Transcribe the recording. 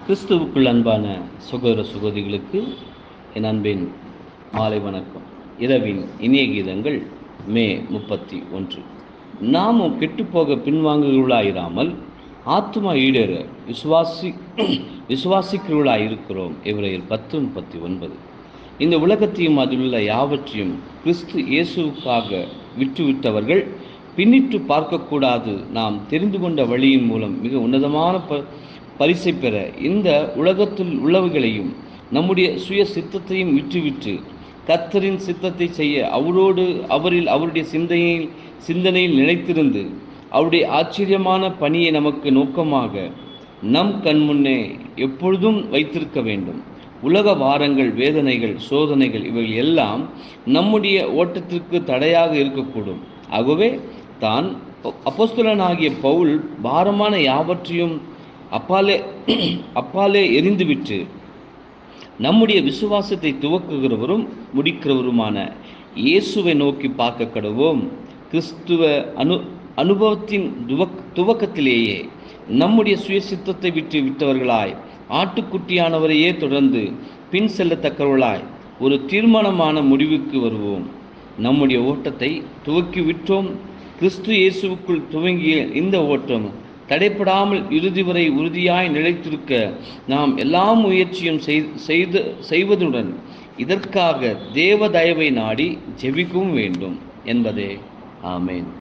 கிறிஸ்துவுக்குள் அன்பான சுகோதர சுகோதிகளுக்கு என் அன்பின் மாலை வணக்கம் இரவின் இனிய கீதங்கள் மே முப்பத்தி ஒன்று நாமும் கெட்டுப்போக பின்வாங்குகிறவர்களாயிராமல் ஆத்மா ஈடேற விசுவாசி விசுவாசிக்கிறவர்களாய் இருக்கிறோம் இவரையில் பத்து முப்பத்தி ஒன்பது இந்த உலகத்தையும் அதிலுள்ள யாவற்றையும் கிறிஸ்து இயேசுவுக்காக விட்டுவிட்டவர்கள் பின்னிட்டு பார்க்கக்கூடாது நாம் தெரிந்து கொண்ட வழியின் மூலம் மிக உன்னதமான ப பரிசை பெற இந்த உலகத்தில் உள்ளவைகளையும் நம்முடைய சுய சித்தத்தையும் விட்டுவிட்டு கத்தரின் சித்தத்தை செய்ய அவரோடு அவரில் அவருடைய சிந்தையில் சிந்தனையில் நிலைத்திருந்து அவருடைய ஆச்சரியமான பணியை நமக்கு நோக்கமாக நம் கண்முன்னே எப்பொழுதும் வைத்திருக்க வேண்டும் உலக வாரங்கள் வேதனைகள் சோதனைகள் இவைகள் எல்லாம் நம்முடைய ஓட்டத்திற்கு தடையாக இருக்கக்கூடும் ஆகவே தான் அப்போஸ்தலனாகிய பவுல் பாரமான யாவற்றையும் அப்பாலே அப்பாலே எரிந்துவிட்டு நம்முடைய விசுவாசத்தை துவக்குகிறவரும் முடிக்கிறவருமான இயேசுவை நோக்கி பார்க்க கடவோம் கிறிஸ்துவ அனு அனுபவத்தின் துவக் துவக்கத்திலேயே நம்முடைய சுயசித்தத்தை விட்டு விட்டவர்களாய் ஆட்டுக்குட்டியானவரையே தொடர்ந்து பின் செல்லத்தக்கவர்களாய் ஒரு தீர்மானமான முடிவுக்கு வருவோம் நம்முடைய ஓட்டத்தை துவக்கி விட்டோம் கிறிஸ்து இயேசுவுக்குள் துவங்கிய இந்த ஓட்டம் தடைப்படாமல் இறுதி வரை உறுதியாய் நிலைத்திருக்க நாம் எல்லா முயற்சியும் செய்து செய்வதுடன் இதற்காக தேவ தயவை நாடி ஜெபிக்கவும் வேண்டும் என்பதே ஆமேன்